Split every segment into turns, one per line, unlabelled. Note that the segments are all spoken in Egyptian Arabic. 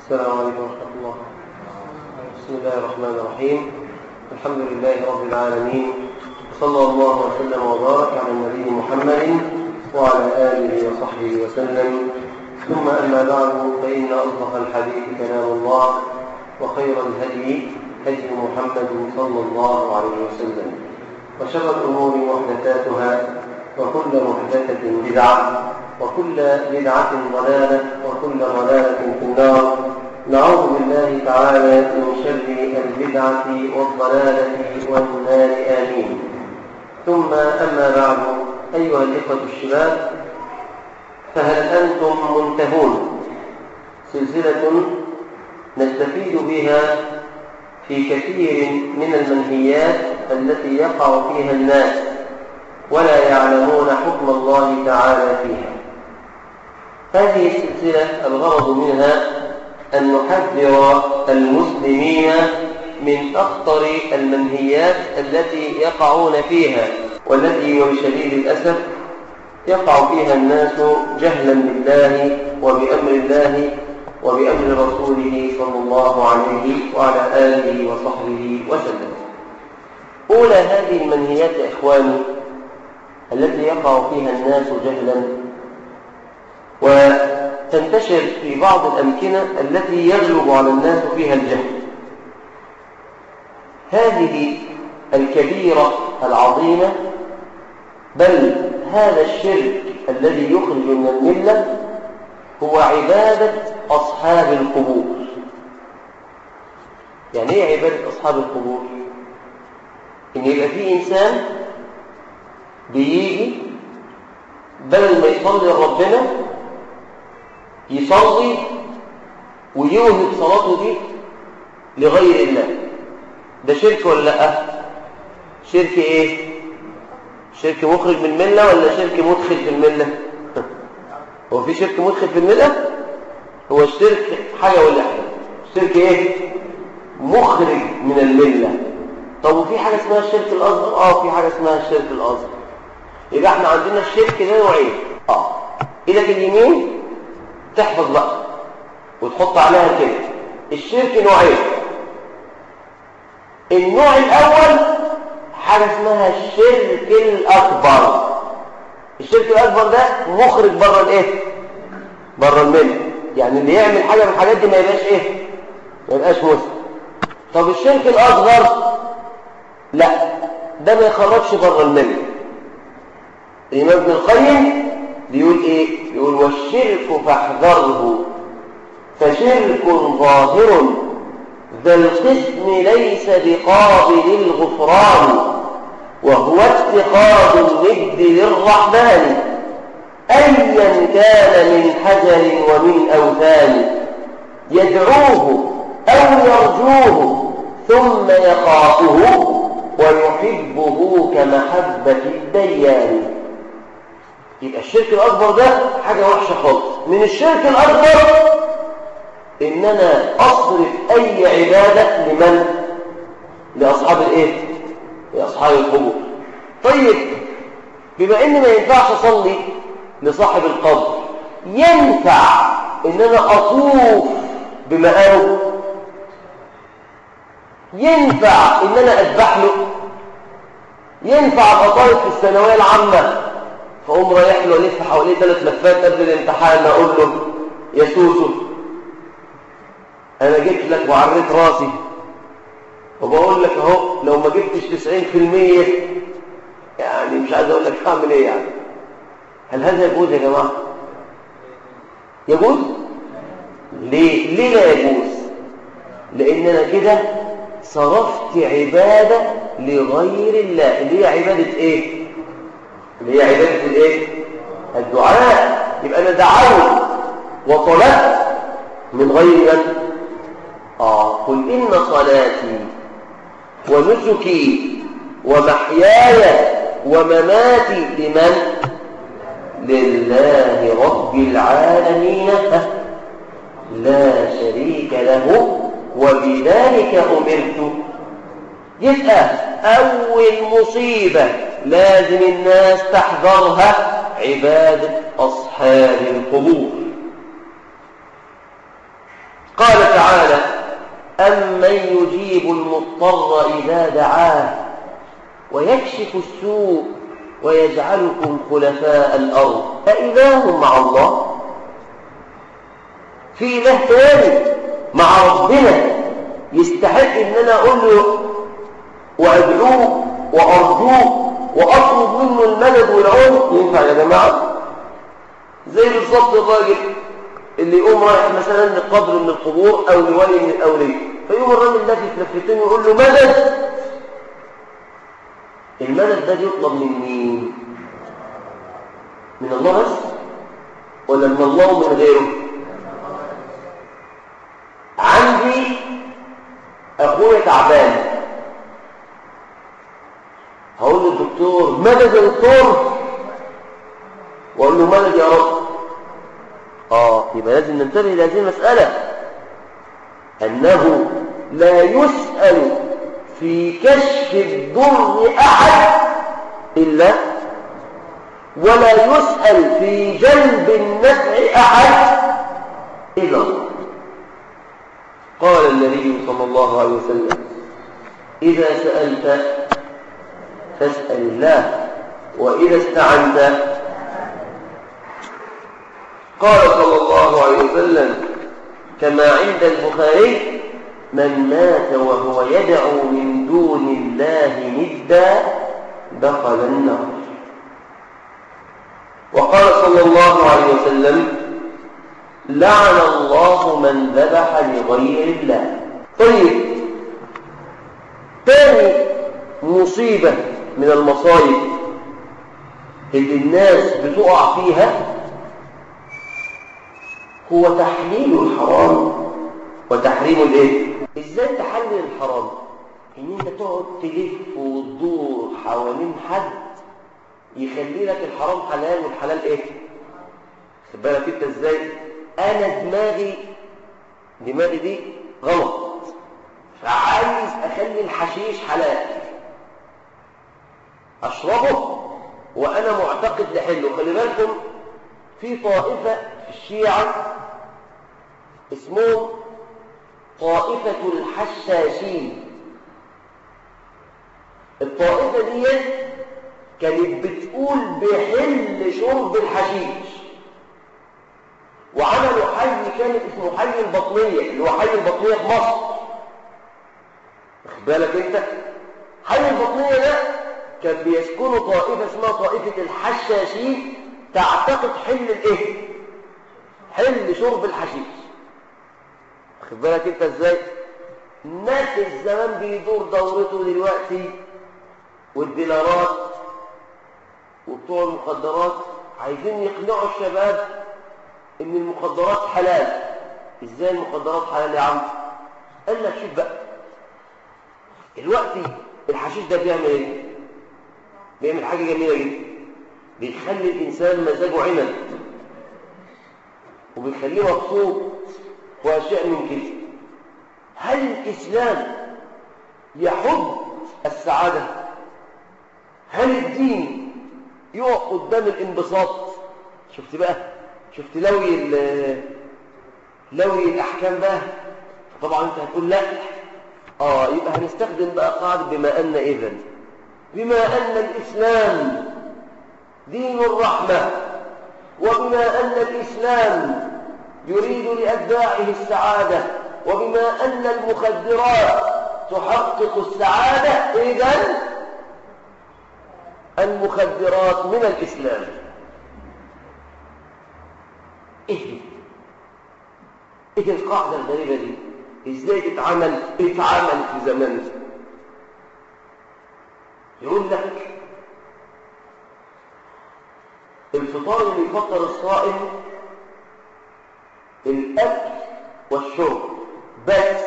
السلام عليكم ورحمة الله بسم الله الرحمن الرحيم الحمد لله رب العالمين صلى الله وسلم وبارك على النبي محمد وعلى آله وصحبه وسلم ثم أما بعد فإن أصدق الحديث كلام الله وخير الهدي هدي محمد صلى الله عليه وسلم وشر الأمور محدثاتها وكل محدثة بدعة وكل بدعة ضلالة وكل ضلالة في النار نعوذ بالله تعالى من شر البدعة والضلالة والنار آمين ثم أما بعد أيها الإخوة الشباب فهل أنتم منتهون سلسلة نستفيد بها في كثير من المنهيات التي يقع فيها الناس ولا يعلمون حكم الله تعالى فيها هذه السلسلة الغرض منها أن نحذر المسلمين من أخطر المنهيات التي يقعون فيها والتي وبشديد الأسف يقع فيها الناس جهلا بالله وبأمر الله وبأمر رسوله صلى الله عليه وعلى آله وصحبه وسلم أولى هذه المنهيات يا إخواني التي يقع فيها الناس جهلا وتنتشر في بعض الأمكنة التي يغلب على الناس فيها الجهل هذه الكبيرة العظيمة بل هذا الشرك الذي يخرج من الملة هو عبادة أصحاب القبور يعني ايه عبادة أصحاب القبور إن يبقى في إنسان بيجي بدل ما يصلي لربنا يصلي ويوهب صلاته دي لغير الله ده شرك ولا لا شرك ايه شرك مخرج من المله ولا شرك مدخل في المله هو في شرك مدخل في المله هو الشرك حاجه ولا حاجه الشرك ايه مخرج من المله طب وفي حاجه اسمها الشرك الاصغر اه في حاجه اسمها الشرك الاصغر يبقى احنا عندنا الشرك ده نوعين اه ايدك اليمين تحفظ بقى وتحط عليها كده الشرك نوعين النوع الاول حاجه اسمها الشرك الاكبر الشرك الاكبر ده مخرج بره الايه بره المله يعني اللي يعمل حاجه من الحاجات دي ما يبقاش ايه ما يبقاش مسلم طب الشرك الاصغر لا ده ما يخرجش بره المله الامام ابن القيم بيقول ايه بيقول والشرك فاحذره فشرك ظاهر ذا القسم ليس بقابل الغفران وهو اتخاذ الند للرحمن ايا كان من حجر ومن اوثان يدعوه او يرجوه ثم يخافه ويحبه كمحبه الديان يبقى الشرك الأكبر ده حاجة وحشة خالص من الشرك الأكبر إن أنا أصرف أي عبادة لمن؟ لأصحاب الإيه؟ لأصحاب القبور طيب بما إن ما ينفعش أصلي لصاحب القبر ينفع إن أنا أطوف بمقامه ينفع إن أنا أذبح له ينفع أبقى طالب في الثانوية العامة فأقوم رايح له ألف حواليه ثلاث لفات قبل الامتحان أقول له يا سوسو أنا جبت لك وعريت راسي وبقول لك أهو لو ما جبتش 90% يعني مش عايز أقول لك هعمل إيه يعني هل هذا يجوز يا جماعة؟ يجوز؟ ليه؟ ليه لا يجوز؟ لأن أنا كده صرفت عبادة لغير الله اللي هي عبادة إيه؟ اللي هي عبادة الايه الدعاء يبقى انا دعوت وطلبت من غير من اه قل ان صلاتي ونسكي ومحياي ومماتي لمن لله رب العالمين لا شريك له وبذلك امرت يبقى اول مصيبه لازم الناس تحذرها عبادة أصحاب القبور قال أمن يجيب المضطر إذا دعاه ويكشف السوء ويجعلكم خلفاء الأرض أإله مع الله في إله ثاني مع ربنا يستحق إن أنا أقول له وأدعوه وأرجوه وأطلب منه المدد والعون ينفع يا جماعة زي بالظبط الراجل اللي يقوم رايح مثلا لقبر من القبور أو لولي من الأولياء فيقوم الراجل لافت لفتين ويقول له مدد المدد ده يطلب من مين؟ من الله بس ولا من الله ومن غيره؟ عندي أخويا تعبان هقول للدكتور مدد يا دكتور واقول له مدد يا رب اه يبقى لازم ننتبه لهذه المسألة أنه لا يسأل في كشف الضر أحد إلا ولا يسأل في جلب النفع أحد إلا الله قال النبي صلى الله عليه وسلم إذا سألت فاسأل الله وإذا استعنت قال صلى الله عليه وسلم كما عند البخاري من مات وهو يدعو من دون الله ندا دخل النار وقال صلى الله عليه وسلم لعن الله من ذبح لغير الله طيب ثاني مصيبة من المصايب اللي الناس بتقع فيها هو تحليل الحرام وتحريم الايه ازاي تحلل الحرام ان انت تقعد تلف وتدور حوالين حد يخلي لك الحرام حلال والحلال ايه خد بالك انت ازاي انا دماغي دماغي دي غلط فعايز اخلي الحشيش حلال اشربه وانا معتقد لحله خلي بالكم في طائفه في الشيعه اسمهم طائفه الحشاشين الطائفه دي كانت بتقول بحل شرب الحشيش وعملوا حي كان اسمه حي البطنيه اللي هو حي البطنيه في مصر واخد بالك انت حي البطنيه ده كان بيسكنوا طائفة اسمها طائفة الحشاشين تعتقد حل الايه حل شرب الحشيش خد بالك انت ازاي ناس الزمان بيدور دورته دلوقتي والديلارات وبتوع المخدرات عايزين يقنعوا الشباب ان المخدرات حلال ازاي المخدرات حلال يا عم قال لك شوف بقى دلوقتي الحشيش ده بيعمل ايه بيعمل حاجة جميلة جدا بيخلي الإنسان مزاجه عنب وبيخليه مبسوط وأشياء من كده هل الإسلام يحب السعادة هل الدين يقف قدام الانبساط شفت بقى شفت لوي لوي الأحكام بقى طبعا انت هتقول لا اه يبقى هنستخدم بقى قاعدة بما أن إذن بما أن الإسلام دين الرحمة وبما أن الإسلام يريد لأتباعه السعادة وبما أن المخدرات تحقق السعادة إذن المخدرات من الإسلام إيه إيه القاعدة الغريبة دي إزاي تتعمل اتعمل في زماننا يقول لك الفطار اللي يفطر الصائم الأكل والشرب بس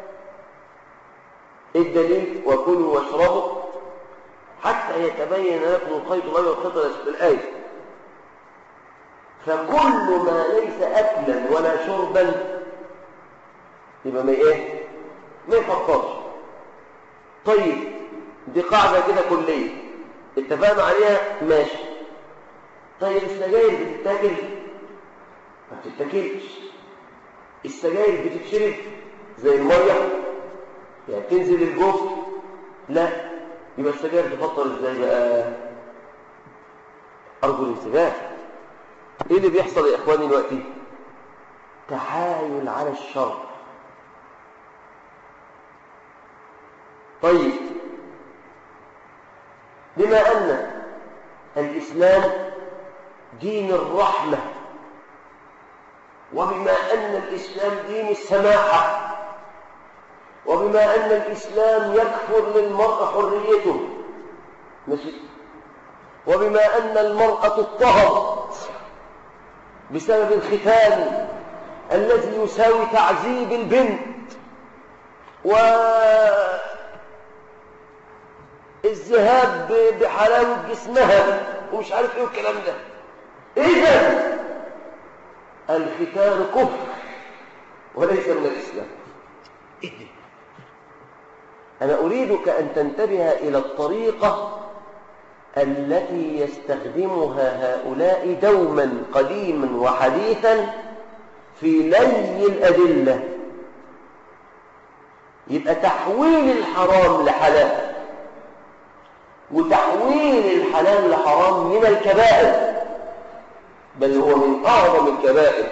الدليل وكلوا واشربوا حتى يتبين لكم الخيط الأبيض والخيط الأسود الآية فكل ما ليس أكلا ولا شربا يبقى ما إيه؟ ما يفطرش طيب دي قاعدة كده كلية اتفقنا عليها ماشي طيب السجاير بتتاكل ما بتتاكلش السجاير بتتشرب زي الميه يعني تنزل الجوف لا يبقى السجاير تفطر ازاي بقى ارجو الانتباه ايه اللي بيحصل يا اخواني دلوقتي تحايل على الشر طيب بما ان الاسلام دين الرحمه وبما ان الاسلام دين السماحه وبما ان الاسلام يكفر للمرء حريته ماشي وبما ان المراه اضطهرت بسبب الختان الذي يساوي تعذيب البنت و الذهاب بحلاوة جسمها ومش عارف ايه الكلام ده اذا الختان كفر وليس من الاسلام إيه ده؟ انا اريدك ان تنتبه الى الطريقه التي يستخدمها هؤلاء دوما قديما وحديثا في لي الادله يبقى تحويل الحرام لحلال وتحويل الحلال لحرام من الكبائر بل هو من أعظم الكبائر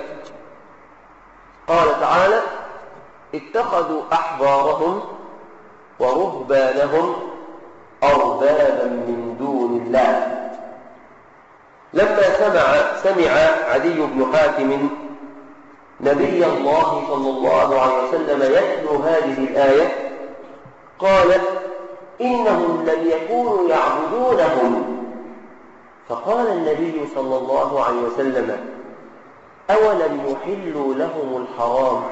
قال تعالى اتخذوا أحبارهم ورهبانهم أربابا من دون الله لما سمع سمع عدي بن حاتم نبي الله صلى الله عليه وسلم يتلو هذه الآية قال إنهم لم يكونوا يعبدونهم فقال النبي صلى الله عليه وسلم أولم يحلوا لهم الحرام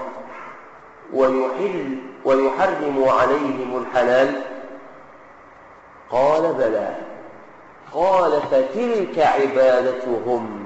ويحل ويحرموا عليهم الحلال قال بلى قال فتلك عبادتهم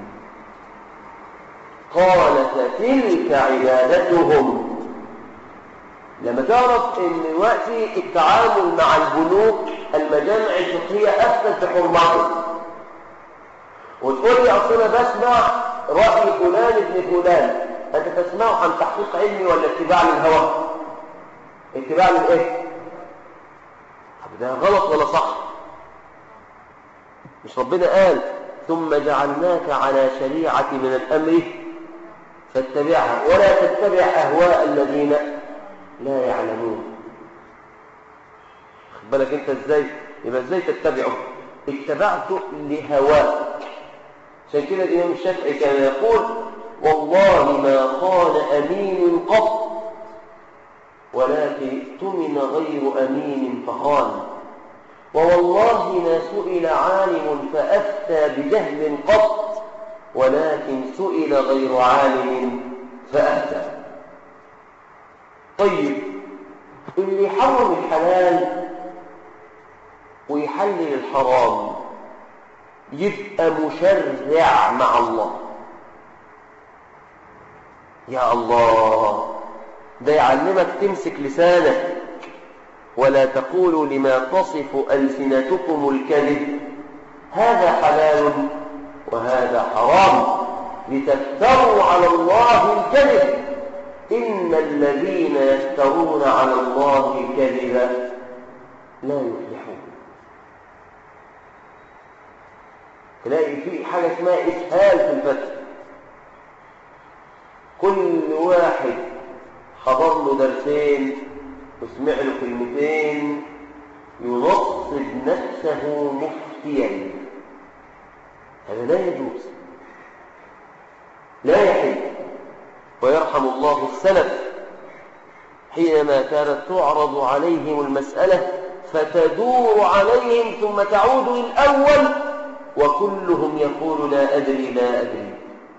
قال فتلك عبادتهم لما تعرف ان دلوقتي التعامل مع البنوك المجامع الفقهيه افتت بحرمته وتقول لي اصل انا بسمع راي فلان ابن فلان انت تسمعه عن تحقيق علمي ولا اتباع للهوى اتباع للايه طب ده غلط ولا صح مش ربنا قال ثم جعلناك على شريعه من الامر فاتبعها ولا تتبع اهواء الذين لا يعلمون خد بالك انت ازاي يبقى ازاي تتبعه اتبعته لهواك عشان كده الامام الشافعي كان يقول والله ما خان امين قط ولكن اؤتمن غير امين فخان ووالله ما سئل عالم فافتى بجهل قط ولكن سئل غير عالم فافتى طيب اللي يحرم الحلال ويحلل الحرام يبقى مشرع مع الله يا الله ده يعلمك تمسك لسانك ولا تقولوا لما تصف ألسنتكم الكذب هذا حلال وهذا حرام لتفتروا على الله الكذب إن الذين يفترون على الله الكذب لا يفلحون تلاقي في حاجة اسمها إسهال في الفتح كل واحد حضر له درسين وسمع له كلمتين ينصب نفسه مفتيا هذا لا يجوز لا يحل ويرحم الله السلف حينما كانت تعرض عليهم المسألة فتدور عليهم ثم تعود للأول وكلهم يقول لا أدري لا أدري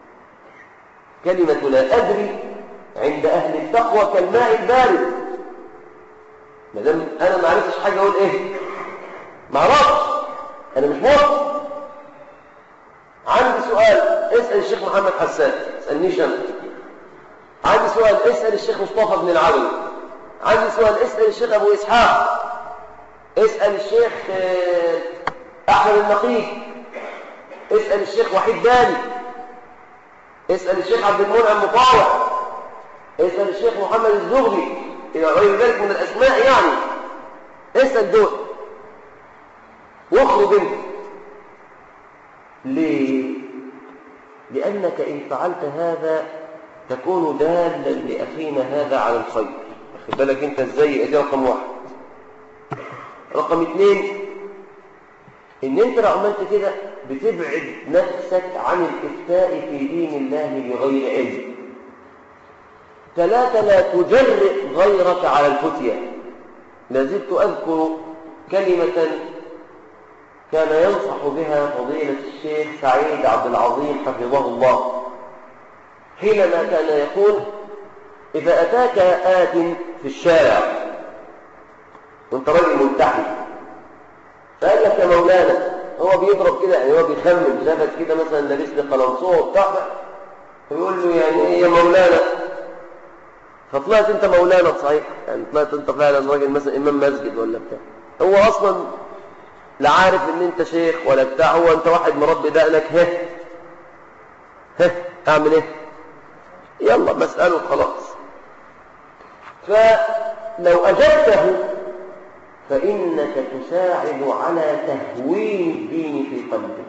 كلمة لا أدري عند أهل التقوى كالماء البارد ما دام أنا ما عرفتش حاجة أقول إيه ما عرفتش أنا مش موافق عندي سؤال اسأل الشيخ محمد حسان اسألنيش أنا عندي سؤال اسأل الشيخ مصطفى بن العلوي عندي سؤال اسأل الشيخ أبو إسحاق اسأل الشيخ أحمد النقيب اسأل الشيخ وحيد داني اسأل الشيخ عبد المنعم مطاوع اسأل الشيخ محمد الزغبي إلى غير ذلك من الأسماء يعني اسأل دول واخرج انت ليه؟ لأنك إن فعلت هذا تكون دالا لأخينا هذا على الخير واخد بالك أنت إزاي دي رقم واحد رقم اثنين إن أنت لو عملت كده بتبعد نفسك عن الإفتاء في دين الله بغير علم ثلاثة لا تجرئ غيرك على الفتية لازلت أذكر كلمة كان ينصح بها فضيلة الشيخ سعيد عبد العظيم حفظه الله حينما كان يقول إذا أتاك آت في الشارع وانت راجل ملتحي فقال لك يا مولانا هو بيضرب كده يعني هو بيخمن شافك كده مثلا لابس لي قلنصوه وبتاع فيقول له يعني ايه يا مولانا فطلعت انت مولانا صحيح يعني طلعت انت فعلا راجل مثلا امام مسجد ولا بتاع هو اصلا لا عارف ان انت شيخ ولا بتاع هو انت واحد مربي دقنك ها ها اعمل ايه يلا بسأله خلاص فلو اجبته فانك تساعد على تهوين الدين في قلبه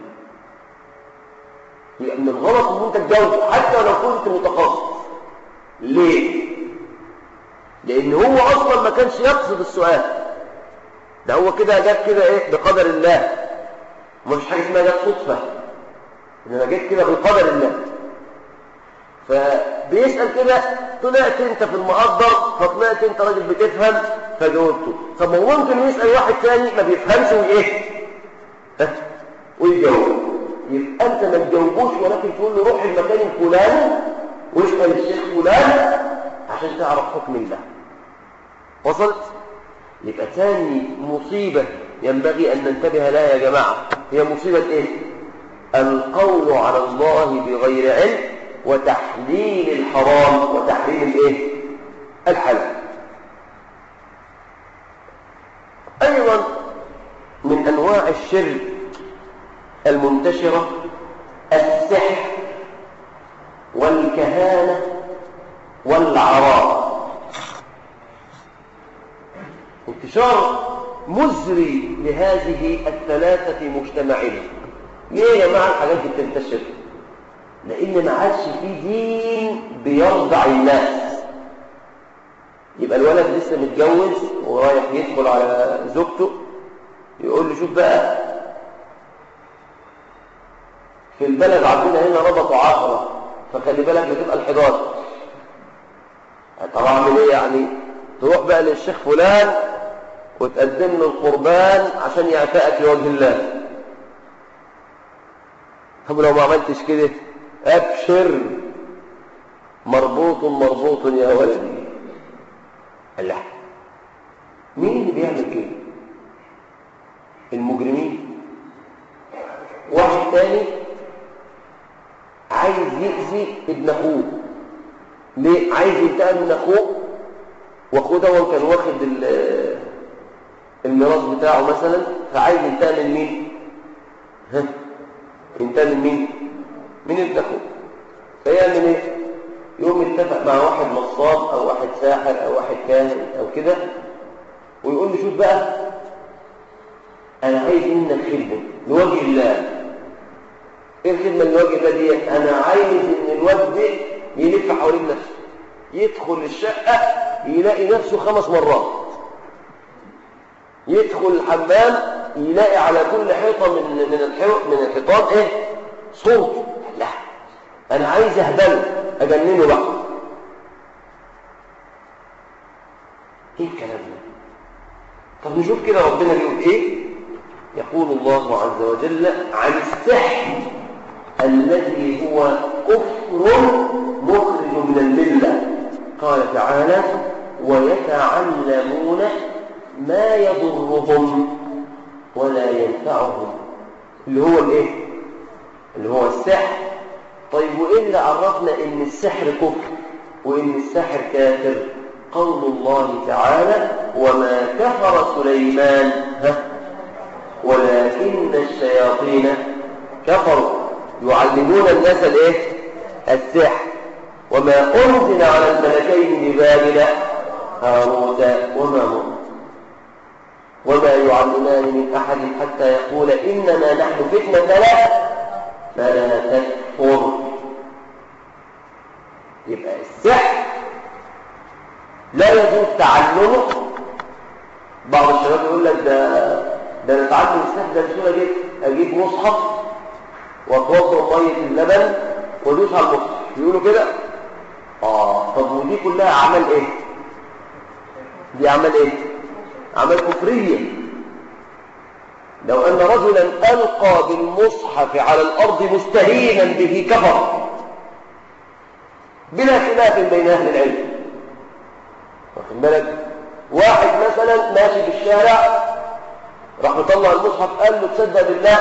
لان الغلط ان انت تجاوب حتى لو كنت متخصص ليه لان هو اصلا ما كانش يقصد السؤال ده هو كده جاب كده ايه بقدر الله ومفيش حاجه اسمها جاب صدفه انما جيت كده بقدر الله فبيسال كده طلعت انت في المقدر فطلعت انت راجل بتفهم فجاوبته طب ما هو ممكن يسال واحد تاني ما بيفهمش وايه ها ويجاوب يبقى انت ما تجاوبوش ولكن تقول له روح المكان الفلاني واسال الشيخ فلان عشان تعرف حكم الله وصلت يبقى ثاني مصيبة ينبغي أن ننتبه لها يا جماعة هي مصيبة إيه؟ القول على الله بغير علم وتحليل الحرام وتحريم الإيه؟ الحلال أيضا من أنواع الشرك المنتشرة السحر والكهانة والعراء انتشار مزري لهذه الثلاثة مجتمعين ليه يا جماعة الحاجات دي بتنتشر لأن ما عادش في دين بيرضع الناس يبقى الولد لسه متجوز ورايح يدخل على زوجته يقول له شوف بقى في البلد عندنا هنا ربطوا عشرة فخلي بالك بتبقى الحداشر طب اعمل ايه يعني تروح بقى للشيخ فلان وتقدم له القربان عشان يعتقك لوجه الله طب لو ما عملتش كده ابشر مربوط مربوط يا ولدي الله مين اللي بيعمل كده المجرمين واحد تاني عايز يأذي ابن اخوه ليه عايز ينتقم من اخوه واخوه ده كان واخد الميراث بتاعه مثلا فعايز ينتقم من مين ها ينتقم من مين من ابن اخوه فيعمل ايه يقوم يتفق مع واحد نصاب او واحد ساحر او واحد كاهن او كده ويقول له شوف بقى انا عايز منك خدمه لوجه الله ايه الخدمه لوجه الله دي انا عايز ان الواد ده يلف حوالين نفسه يدخل الشقه يلاقي نفسه خمس مرات يدخل الحمام يلاقي على كل حيطه من من الحيط من الحيطان ايه صوت لا انا عايز اهبله اجننه بقى ايه الكلام ده طب نشوف كده ربنا بيقول ايه يقول الله عز وجل عن السحر الذي هو كفر مخرج من المله قال تعالى ويتعلمون ما يضرهم ولا ينفعهم اللي هو الايه اللي هو السحر طيب وايه اللي عرفنا ان السحر كفر وان السحر كافر قول الله تعالى وما كفر سليمان ها ولكن الشياطين كفروا يعلمون الناس الايه السحر وما انزل على الملكين ببابل هاروت ومامون وما يعلمان من أحد حتى يقول إنما نحن فتنة فلا فلا تكفر يبقى السحر لا يجوز تعلمه بعض الشباب يقول لك ده ده نتعلم السحر ده بسهوله جدا اجيب مصحف واتوضا ميه اللبن وادوس على المصحف يقولوا كده اه طب ودي كلها اعمال ايه دي اعمال ايه اعمال كفريه لو ان رجلا القى بالمصحف على الارض مستهينا به كفر بلا خلاف بين اهل العلم واخد بالك واحد مثلا ماشي في الشارع راح مطلع المصحف قال له تصدق بالله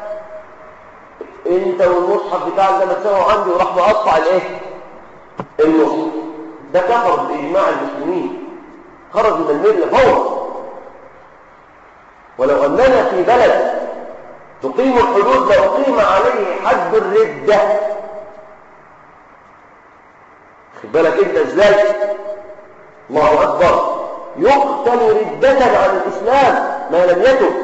انت والمصحف بتاعك ده ما تساووا عندي وراح مقطع الايه المصحف ده كفر باجماع المسلمين خرج من المله فورا ولو اننا في بلد تقيم الحدود لأقيم عليه حد الردة خد بالك انت ازاي الله اكبر يقتل ردة عن الاسلام ما لم يتب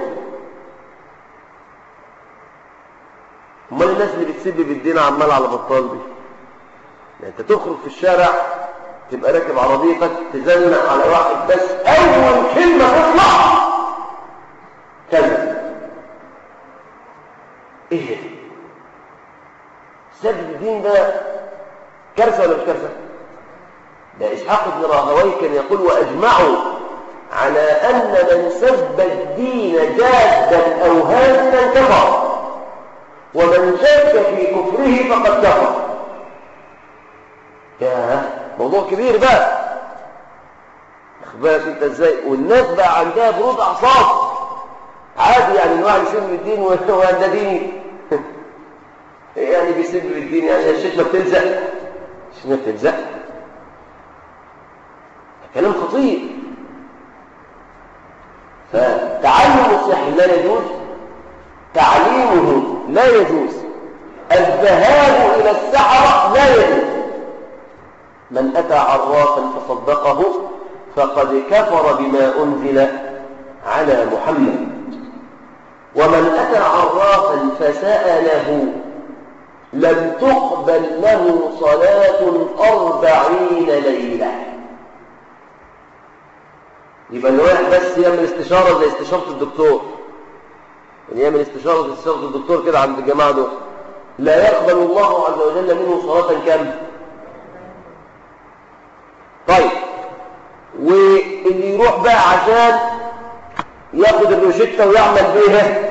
امال الناس اللي بتسب بالدين عمال على بطال دي يعني انت تخرج في الشارع تبقى راكب عربيتك تزنق على واحد بس اول كلمه تطلع كذا ايه سب الدين ده كارثه ولا مش كارثه ده اسحاق بن راهوي كان يقول واجمعوا على ان من سب الدين جادا او هازلا كفر ومن شك في كفره فقد كفر يا موضوع كبير بقى خد بالك انت ازاي والناس بقى عندها برود اعصاب عادي يعني الواحد يسب الدين وهو ده ديني ايه يعني بيسب الدين يعني الشتمه بتلزق الشتمه بتلزق كلام خطير فتعلم السحر لا يجوز تعليمه لا يجوز الذهاب إلى السحرة لا يجوز من أتى عرافا فصدقه فقد كفر بما أنزل على محمد ومن أتى عرافا فسأله لم تقبل له صلاة أربعين ليلة يبقى اللي رايح بس يعمل استشارة زي استشارة الدكتور يعني يعمل استشارة زي استشارة الدكتور كده عند الجماعة دول لا يقبل الله عز وجل منه صلاة كم طيب واللي يروح بقى عشان ياخد الروشتة ويعمل بيها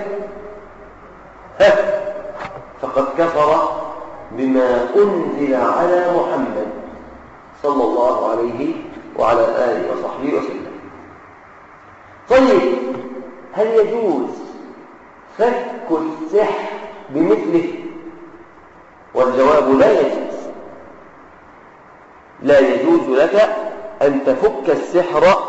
فقد كفر بما أنزل على محمد صلى الله عليه وعلى آله وصحبه وسلم طيب هل يجوز فك السحر بمثله والجواب لا يجوز لا يجوز لك أن تفك السحر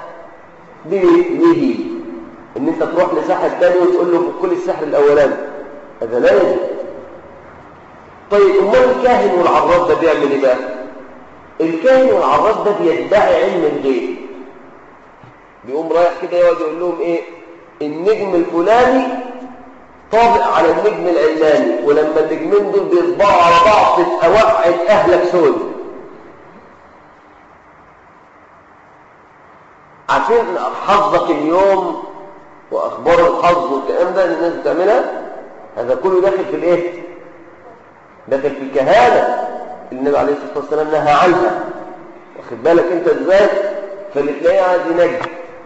بمثله ان انت تروح لساحر تاني وتقول له فك لي السحر الاولاني هذا لا يجوز طيب امال الكاهن والعراف ده بيعمل ايه بقى الكاهن والعراف ده بيدعي علم الغيب بيقوم رايح كده يقعد يقول لهم ايه النجم الفلاني طابق على النجم العلاني ولما النجمين دول بيطبعوا على بعض تبقى وقعت اهلك سود عارفين حظك اليوم واخبار الحظ والكلام ده اللي الناس بتعملها هذا كله داخل في الايه داخل في الكهانه اللي النبي عليه الصلاه والسلام نهى عنها واخد بالك انت ازاي فاللي تلاقيه عايز ينجم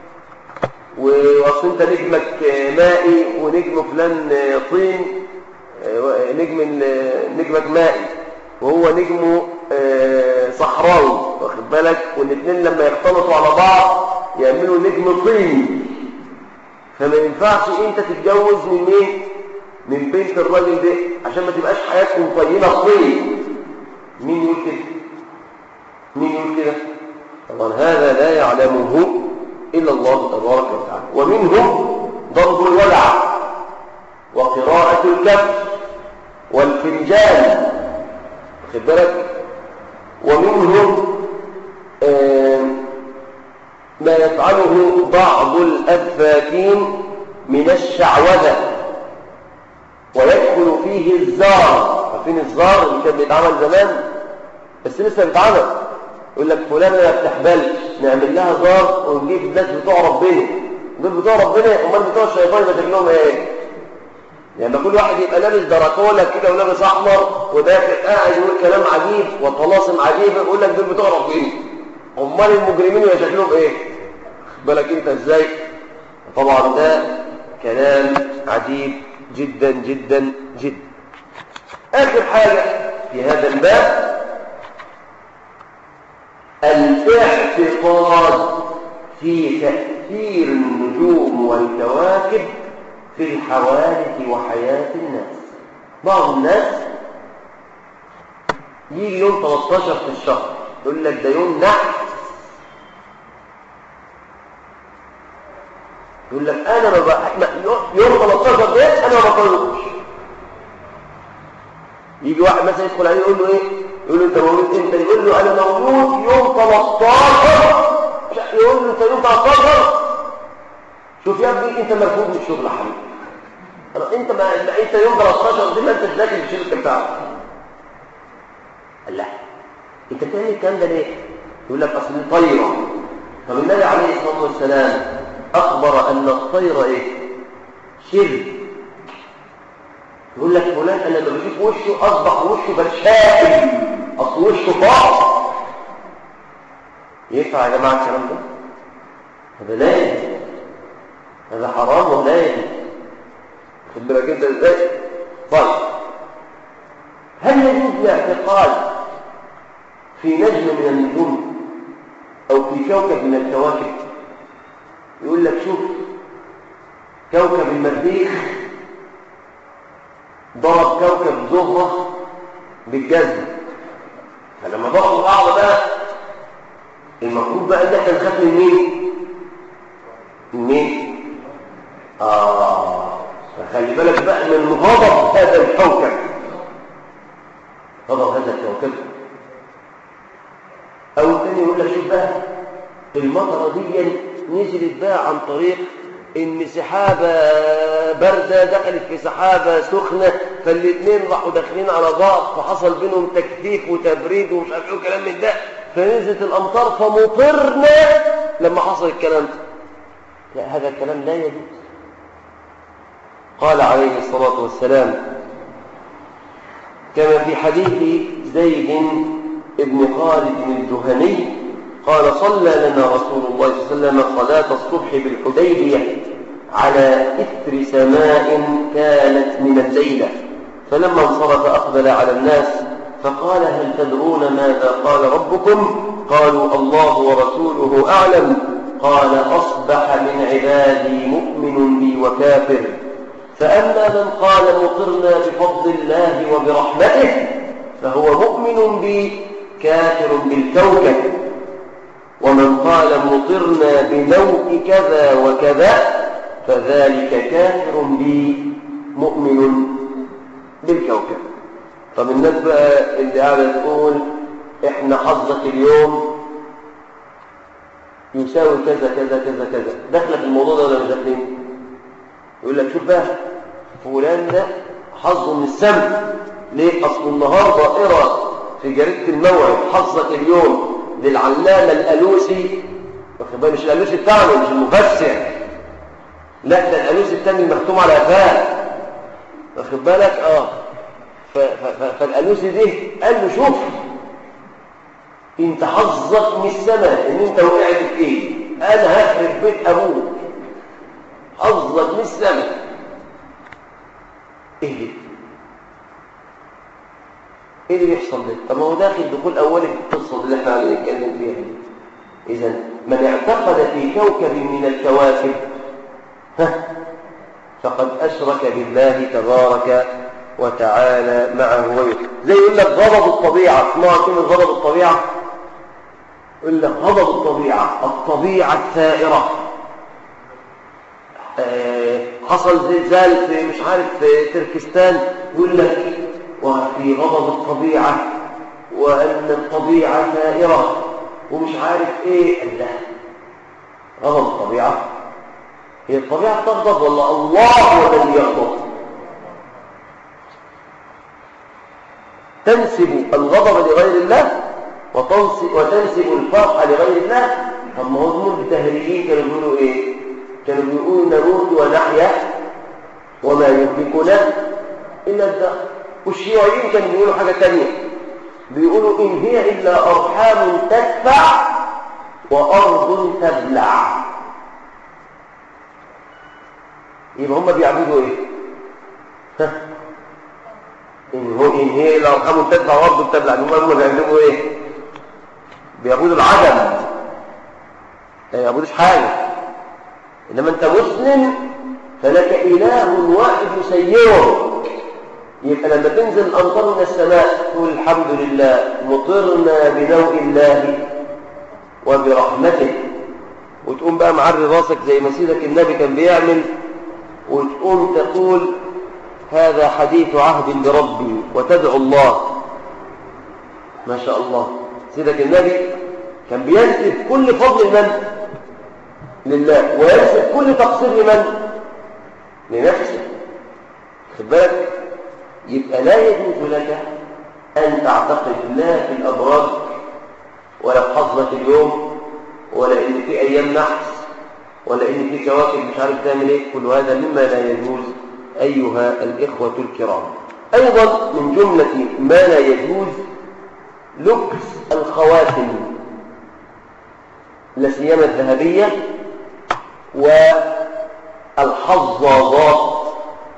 واصل انت نجمك مائي ونجم فلان طين نجم نجمك مائي وهو نجمه صحراوي واخد بالك والاثنين لما يختلطوا على بعض يعملوا نجم طين فما ينفعش انت تتجوز من مين من بنت الراجل ده عشان ما تبقاش حياتكم طينه طين مين يقول كده مين يقول كده طبعا هذا لا يعلمه إلا الله تبارك وتعالى ومنهم ضرب الولع وقراءة الكف والفنجان خد بالك ومنهم مما يفعله بعض الأفاكين من الشعوذة ويدخل فيه الزار عارفين الزار اللي كان بيتعمل زمان بس لسه بيتعمل يقول لك فلان ما بتحبلش نعمل لها زار ونجيب الناس بتوع ربنا دول بتوع ربنا امال بتوع الشيطان يبقى شكلهم ايه يعني كل واحد يبقى لابس دراكولا كده ولابس احمر وداخل قاعد يقول كلام عجيب وطلاسم عجيبه يقول لك دول بتوع ربنا امال المجرمين يبقى شكلهم ايه بالك انت ازاي طبعا ده كلام عجيب جدا جدا جدا اخر حاجه في هذا الباب الاعتقاد في تاثير النجوم والكواكب في الحوادث وحياه الناس بعض الناس يجي يوم 13 في الشهر يقول لك ده يوم نحس يقول لك انا ما بقى يوم 13 ده انا ما بقولوش يجي واحد مثلا يدخل عليه يقول له ايه يقول له انت مولود امتى يقول له انا مولود يوم 13 يقول له انت يوم 13 شوف يا ابني انت مرفوض من الشغل يا حبيبي انت ما انت يوم 13 دي ما انت تذاكر في الشركه بتاعتك قال لا انت بتعمل الكلام ده ليه يقول لك اصل طيره طب النبي عليه الصلاه والسلام اخبر ان الطير ايه شرك يقول لك فلان انا لما بشوف وشه اصبح وشه برشائم اصل وشه فاضي ينفع يا جماعه الكلام ده هذا لا يجوز هذا حرام ولا يجوز خد بالك انت ازاي طيب هل يجوز الاعتقاد في نجم من النجوم او في كوكب من الكواكب يقول لك شوف كوكب المريخ ضرب كوكب زهرة بالجزم فلما ضربوا بعض بقى المفروض بقى ان احنا نخاف من مين؟ من مين؟ آه فخلي بالك بقى من غضب هذا الكوكب غضب هذا الكوكب أو تاني يقول لك شوف بقى المطرة دي نزلت بقى عن طريق ان سحابة باردة دخلت في سحابة سخنة فالاثنين راحوا داخلين على بعض فحصل بينهم تكثيف وتبريد ومش عارف ايه كلام من ده فنزلت الامطار فمطرنا لما حصل الكلام ده لا هذا الكلام لا يجوز قال عليه الصلاة والسلام كما في حديث زيد ابن خالد الجهني قال صلى لنا رسول الله صلى الله عليه وسلم صلاة الصبح بالحديبية على إثر سماء كانت من الليلة فلما انصرف أقبل على الناس فقال هل تدرون ماذا قال ربكم قالوا الله ورسوله أعلم قال أصبح من عبادي مؤمن بي وكافر فأما من قال مطرنا بفضل الله وبرحمته فهو مؤمن بي كافر بالكوكب ومن قال مطرنا بنوء كذا وكذا فذلك كافر بي مؤمن بالكوكب طب الناس بقى اللي قاعده تقول احنا حظك اليوم يساوي كذا كذا كذا كذا داخله في الموضوع ده ولا مش داخلين يقول لك شوف بقى فلان ده حظه من السمع ليه اصل النهارده اقرا في جريده الموعد حظك اليوم للعلامه الالوسي واخد بالك مش الالوسي بتاعنا مش المفسر لا ده الالوسي الثاني المختوم على قفاه واخد بالك اه فالالوسي دي قال له شوف انت حظك من السماء ان انت وقعت في ايه انا هخرب بيت ابوك حظك من السماء ايه ده ايه اللي بيحصل ده طب ما هو داخل دخول اولي في القصه اللي احنا عايزين نتكلم فيها دي اذا من اعتقد في كوكب من الكواكب ها فقد اشرك بالله تبارك وتعالى معه وغيره زي يقول لك غضب الطبيعه اسمعوا كلمه غضب الطبيعه يقول لك غضب الطبيعه الطبيعه الثائره آه حصل زلزال في مش عارف في تركستان يقول لك وفي غضب الطبيعة وأن الطبيعة ثائرة ومش عارف إيه الله غضب الطبيعة هي الطبيعة تغضب ولا الله هو الذي يغضب تنسب الغضب لغير الله وتنسب, وتنسب الفرح لغير الله طب ما هو التهريجين كانوا بيقولوا ايه كانوا بيقولوا نموت ونحيا وما يهلكنا الا الدهر والشيوعيين كانوا بيقولوا حاجه ثانيه بيقولوا ان هي الا ارحام تدفع وارض تبلع يبقى هم بيعبدوا ايه ها ان هو ان هي الا ارحام تدفع وارض تبلع هم هم بيعبدوا ايه بيعبدوا العدم لا يعبدوش حاجه انما انت مسلم فلك اله واحد يسيرك يبقى لما تنزل الامطار من السماء تقول الحمد لله مطرنا بنوء الله وبرحمته وتقوم بقى معري راسك زي ما سيدك النبي كان بيعمل وتقوم تقول هذا حديث عهد بربي وتدعو الله ما شاء الله سيدك النبي كان بينسب كل فضل من لله وينسب كل تقصير لمن لنفسه خد بالك يبقى لا يجوز لك أن تعتقد لا في الأبراج ولا في حظة اليوم ولا إن في أيام نحس ولا إن في كواكب مش عارف تعمل إيه كل هذا مما لا يجوز أيها الإخوة الكرام أيضا من جملة ما لا يجوز لبس الخواتم لا سيما الذهبية والحظاظات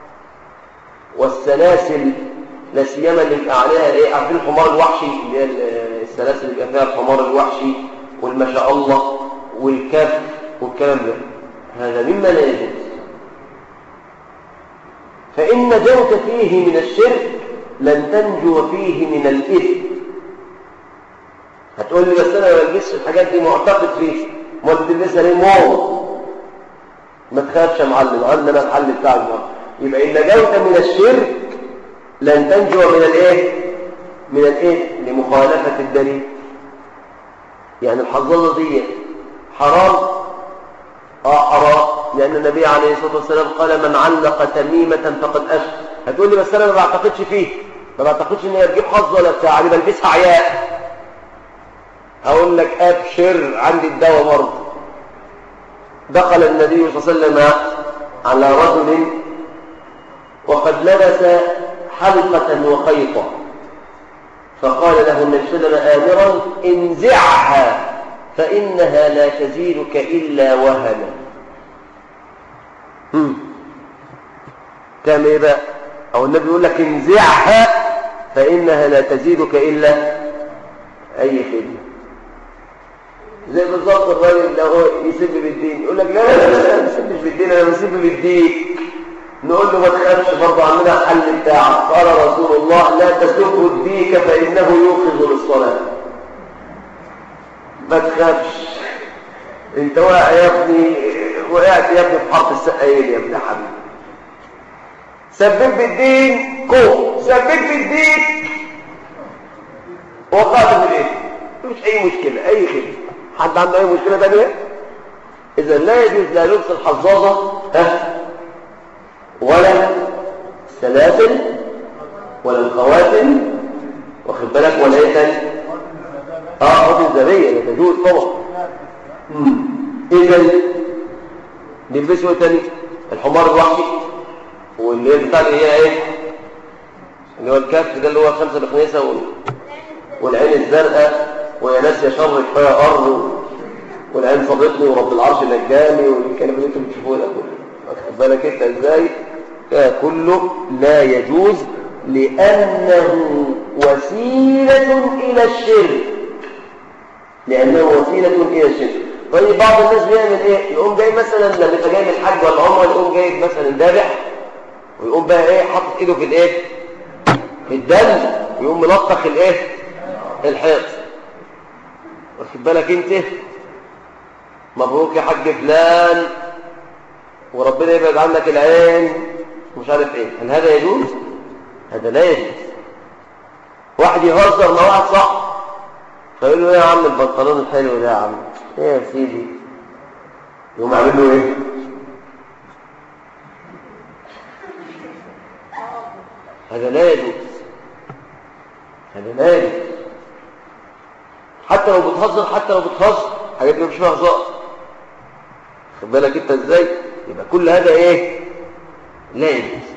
والسلاسل لا سيما اللي بيبقى عليها ايه عارفين الحمار الوحشي اللي هي السلاسل اللي بيبقى فيها الحمار الوحشي والما شاء الله والكف والكلام ده هذا مما لا يجوز فإن نجوت فيه من الشرك لن تنجو فيه من الإثم هتقول لي بس انا ما بلبسش الحاجات دي معتقد فيه امال بتلبسها ليه موت ما تخافش يا معلم عندنا الحل بتاع النهارده يبقى ان نجوت من الشرك لن تنجو من الايه من الايه لمخالفه الدليل يعني الحظاظه دي حرام اه حرام لان النبي عليه الصلاه والسلام قال من علق تميمه فقد اشرك هتقول لي بس انا ما بعتقدش فيه ما بعتقدش ان هي تجيب حظ ولا بتاع دي بلبسها عياء هقول لك ابشر عندي الدواء برضه دخل النبي صلى الله عليه وسلم على رجل وقد لبس حلقة وخيطة فقال له النبي صلى الله عليه وسلم آمرا انزعها فإنها لا تزيدك إلا وهنا تعمل ايه بقى او النبي يقول لك انزعها فإنها لا تزيدك إلا أي خدمة زي بالظبط الراجل اللي هو يسب بالدين يقول لك لا لا لا لا ما بسبش بالدين انا بسب بالدين نقول له ما تخافش برضه عندنا الحل بتاعك قال رسول الله لا تسبوا الديك فانه يوقظ للصلاه ما تخافش انت واقع يا ابني وقعت يا ابني في حرف السقايين يا ابني حبيبي سبب بالدين كوف سبب بالدين وقعت بالايه مش اي مشكله اي خدمه حد عنده اي مشكله ثانيه اذا لا يجوز لا لبس الحظاظه ها ولا السلاسل ولا الخواتم واخد بالك ولا ايه تاني اه خد الزبيه لا تجوز طبعا اذا نلبسه ايه تاني الحمار الوحشي واللي هي بتاع اللي هي ايه اللي هو الكف ده اللي هو خمسه بخنيسه وال... والعين الزرقاء ويا ناس يا شر كفايه ارض والعين صدقني ورب العرش نجاني والكلام اللي انتم بتشوفوه ده كله واخد بالك انت ازاي ده كله لا يجوز لانه وسيله الى الشرك لانه وسيله الى الشرك طيب بعض الناس بيعمل ايه يقوم جاي مثلا لما يبقى جاي من الحج ولا عمره يقوم جايب مثلا ذابح ويقوم بقى ايه حاطط ايده في الايه في الدم ويقوم ملطخ الايه الحيط واخد بالك انت مبروك يا حاج فلان وربنا يبعد عنك العين مش عارف ايه هل هذا يجوز هذا لا يجوز واحد يهزر مع واحد صح فيقول له ايه يا عم البنطلون الحلو ده يا عم ايه يا سيدي يقوم عامل له ايه هذا لا يجوز هذا لا يجوز حتى لو بتهزر حتى لو بتهزر حاجات دي مش فيها هزار خد بالك انت ازاي يبقى كل هذا ايه لا يجوز